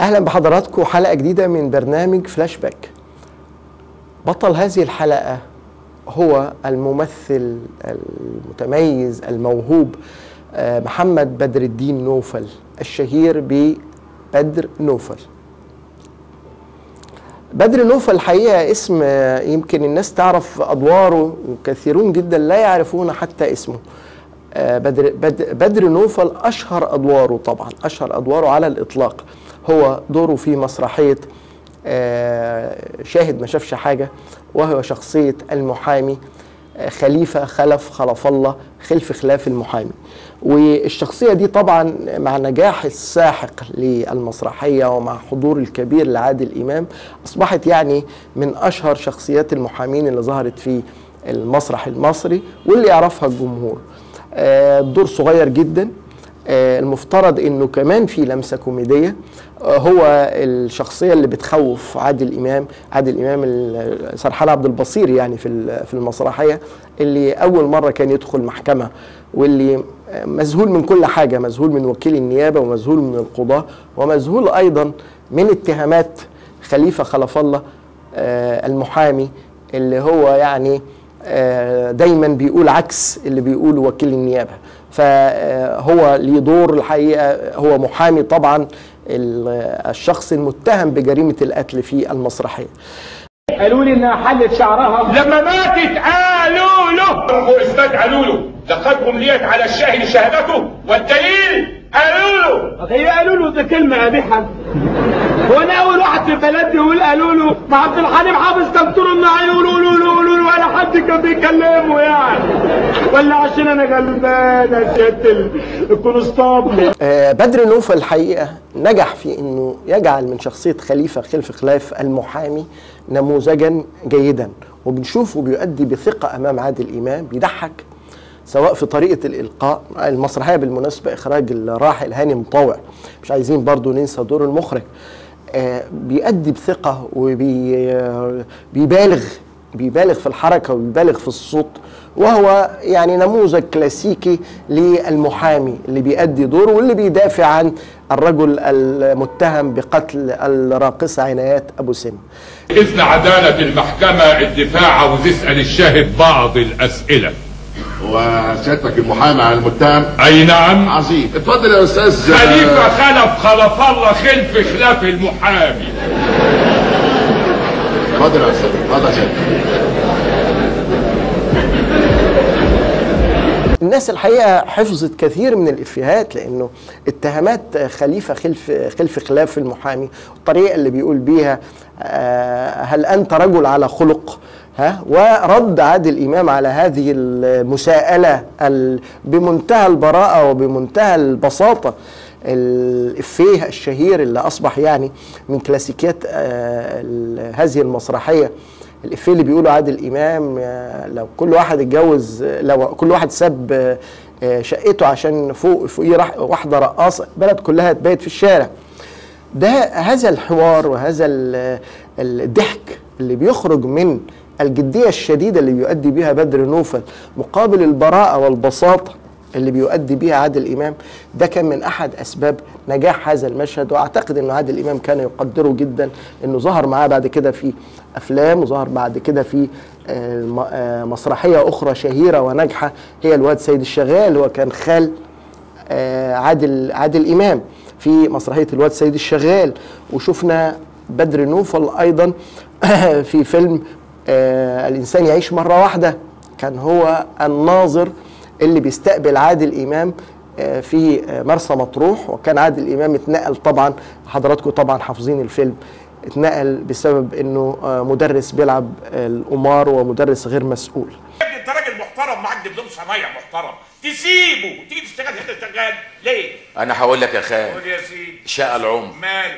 اهلا بحضراتكم حلقه جديده من برنامج فلاش باك بطل هذه الحلقه هو الممثل المتميز الموهوب آه، محمد بدر الدين نوفل الشهير ببدر نوفل بدر نوفل الحقيقه اسم آه، يمكن الناس تعرف ادواره وكثيرون جدا لا يعرفون حتى اسمه آه، بدر بدر, بدر نوفل اشهر ادواره طبعا اشهر ادواره على الاطلاق هو دوره في مسرحيه آه، شاهد ما شافش حاجه وهو شخصيه المحامي آه، خليفه خلف خلف الله خلف خلاف المحامي والشخصيه دي طبعا مع نجاح الساحق للمسرحيه ومع حضور الكبير لعادل امام اصبحت يعني من اشهر شخصيات المحامين اللي ظهرت في المسرح المصري واللي يعرفها الجمهور آه، الدور صغير جدا آه، المفترض انه كمان في لمسه كوميديه آه، هو الشخصيه اللي بتخوف عادل امام عادل امام ال- سرحان عبد البصير يعني في ال- في المسرحيه اللي اول مره كان يدخل محكمه واللي آه، مذهول من كل حاجه مذهول من وكيل النيابه ومذهول من القضاه ومذهول ايضا من اتهامات خليفه خلف الله آه، المحامي اللي هو يعني آه، دايما بيقول عكس اللي بيقوله وكيل النيابه فهو ليه دور الحقيقه هو محامي طبعا ال- الشخص المتهم بجريمه القتل في المسرحيه قالوا لي انها حلت شعرها لما ماتت قالوا له واثبات قالوا له لقد امليت على الشاهد شهادته والدليل قالوا له هي قالوا له ده كلمه قبيحه وانا اول واحد في البلد يقول قالوا له ما عبد الحليم حافظ كان طول النهار يقولوا له يقولوا له ولا حد كان بيكلمه يعني ولا عشان انا غلبان يا سياده ال- الكونستابل آه، بدر نوفل الحقيقه نجح في انه يجعل من شخصيه خليفه خلف خلاف المحامي نموذجا جيدا وبنشوفه بيؤدي بثقه امام عادل امام بيضحك سواء في طريقه الالقاء المسرحيه بالمناسبه اخراج الراحل هاني مطاوع مش عايزين برضو ننسى دور المخرج آه، بيأدي بثقه وبيبالغ بيبالغ في الحركه وبيبالغ في الصوت وهو يعني نموذج كلاسيكي للمحامي اللي بيأدي دوره واللي بيدافع عن الرجل المتهم بقتل الراقصه عنايات ابو سن إذن عدالة المحكمة الدفاع عاوز يسأل الشاهد بعض الأسئلة وسيادتك المحامي على المتهم أي نعم عظيم اتفضل يا استاذ خليفة خلف خلف الله خلف خلاف المحامي اتفضل يا استاذ اتفضل يا سيادتك الناس الحقيقه حفظت كثير من الافيهات لانه اتهامات خليفه خلف خلف خلاف المحامي الطريقه اللي بيقول بيها آه، هل انت رجل على خلق ها ورد عادل امام على هذه المساءله ال- بمنتهى البراءه وبمنتهى البساطه الافيه الشهير اللي اصبح يعني من كلاسيكيات آه، ال- هذه المسرحيه الافيه اللي بيقوله عادل امام آه، لو كل واحد اتجوز آه، لو كل واحد ساب آه، آه، شقته عشان فوق فوقيه راح- واحده رقاصه البلد كلها تبيت في الشارع ده هذا الحوار وهذا ال- الضحك اللي بيخرج من الجديه الشديده اللي بيؤدي بها بدر نوفل مقابل البراءه والبساطه اللي بيؤدي بيها عادل امام ده كان من احد اسباب نجاح هذا المشهد واعتقد انه عادل امام كان يقدره جدا انه ظهر معاه بعد كده في افلام وظهر بعد كده في آه، م- آه، مسرحيه اخرى شهيره وناجحه هي الواد سيد الشغال هو كان خال آه، عادل عادل امام في مسرحيه الواد سيد الشغال وشفنا بدر نوفل ايضا في فيلم آه، الانسان يعيش مره واحده كان هو الناظر اللي بيستقبل عادل امام آه، في آه، مرسى مطروح وكان عادل امام اتنقل طبعا حضراتكم طبعا حافظين الفيلم اتنقل بسبب انه آه، مدرس بيلعب آه، القمار ومدرس غير مسؤول يا ابني انت راجل محترم معاك دبلوم صنايع محترم تسيبه تيجي تشتغل هنا شغال ليه؟ انا هقول لك يا خال قول يا سيدي شقى العمر مال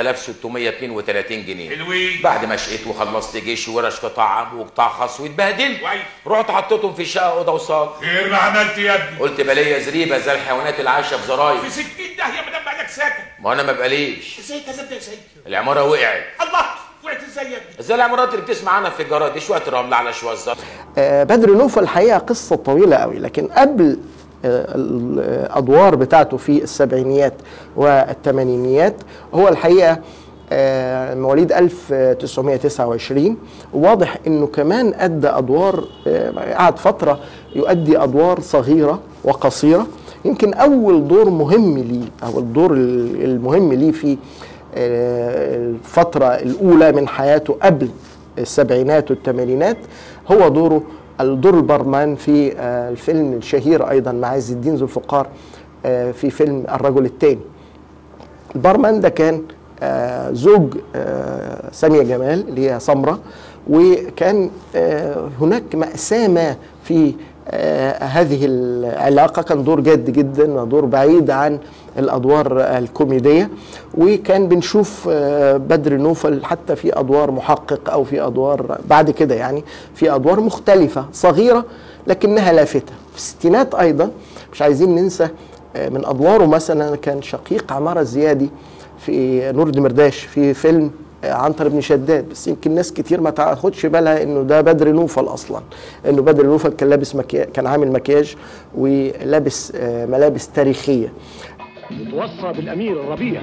3632 جنيه حلوين. بعد ما شقيت وخلصت جيش وورش قطاع عام وقطاع خاص واتبهدلت كويس. رحت حطيتهم في الشقه اوضه وصال خير ما عملت يا ابني قلت بلاقي زريبه زي الحيوانات اللي عايشه في زراير في 60 داهيه ما دام بقالك ساكن ما انا ما بقاليش ازاي كذبت يا سيدي؟ العماره وقعت الله وقعت ازاي يا ابني؟ زي العمارات اللي بتسمع عنها في الجرائد دي شويه رمل على شويه زلط آه، بدر نوفل الحقيقه قصه طويله قوي لكن قبل آه، الادوار بتاعته في السبعينيات والثمانينيات هو الحقيقه آه، مواليد 1929 واضح انه كمان ادى ادوار آه، قعد فتره يؤدي ادوار صغيره وقصيره يمكن اول دور مهم ليه او الدور المهم ليه في آه، الفتره الاولى من حياته قبل السبعينات والثمانينات هو دوره الدور البرمان في آه، الفيلم الشهير ايضا مع عز الدين ذو الفقار آه، في فيلم الرجل الثاني البارمان ده كان آه، زوج آه، سامية جمال اللي هي سمرة وكان آه، هناك مأساة ما في آه، هذه العلاقة كان دور جاد جدا ودور بعيد عن الأدوار الكوميدية وكان بنشوف آه، بدر نوفل حتى في أدوار محقق أو في أدوار بعد كده يعني في أدوار مختلفة صغيرة لكنها لافتة في الستينات أيضا مش عايزين ننسى آه، من أدواره مثلا كان شقيق عمارة الزيادي في نور دمرداش في فيلم آه، عنتر بن شداد بس يمكن ناس كتير ما تاخدش بالها انه ده بدر نوفل اصلا انه بدر نوفل كان لابس مكياج كان عامل مكياج ولابس آه، ملابس تاريخيه يتوصى بالأمير الربيع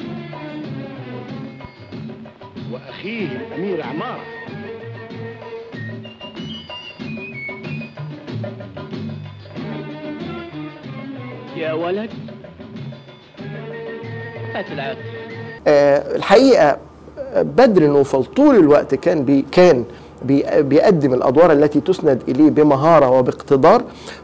وأخيه الأمير عمار يا ولد هات العقل آه، الحقيقه آه، بدر نوفل طول الوقت كان بي كان بي بيقدم الادوار التي تسند اليه بمهاره وباقتدار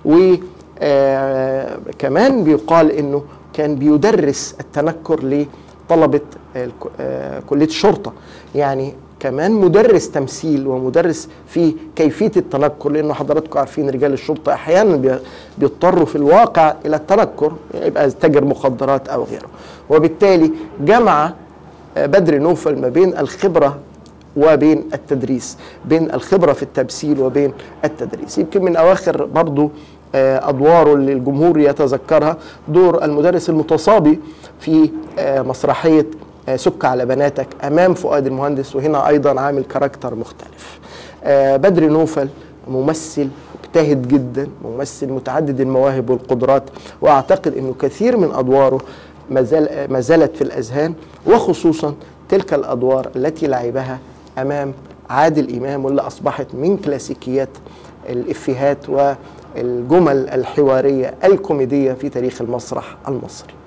وكمان بيقال انه كان بيدرس التنكر لطلبه الك- آه، كليه الشرطه يعني كمان مدرس تمثيل ومدرس في كيفيه التنكر لانه حضراتكم عارفين رجال الشرطه احيانا بي- بيضطروا في الواقع الى التنكر يبقى تاجر مخدرات او غيره وبالتالي جمع بدر نوفل ما بين الخبرة وبين التدريس بين الخبرة في التمثيل وبين التدريس يمكن من أواخر برضو آه، أدواره اللي الجمهور يتذكرها دور المدرس المتصابي في آه، مسرحية آه، سك على بناتك أمام فؤاد المهندس وهنا أيضا عامل كاركتر مختلف آه، بدر نوفل ممثل مجتهد جدا ممثل متعدد المواهب والقدرات واعتقد انه كثير من ادواره ما زال- ما زالت في الاذهان وخصوصا تلك الادوار التي لعبها امام عادل امام واللي اصبحت من كلاسيكيات الافيهات والجمل الحواريه الكوميديه في تاريخ المسرح المصري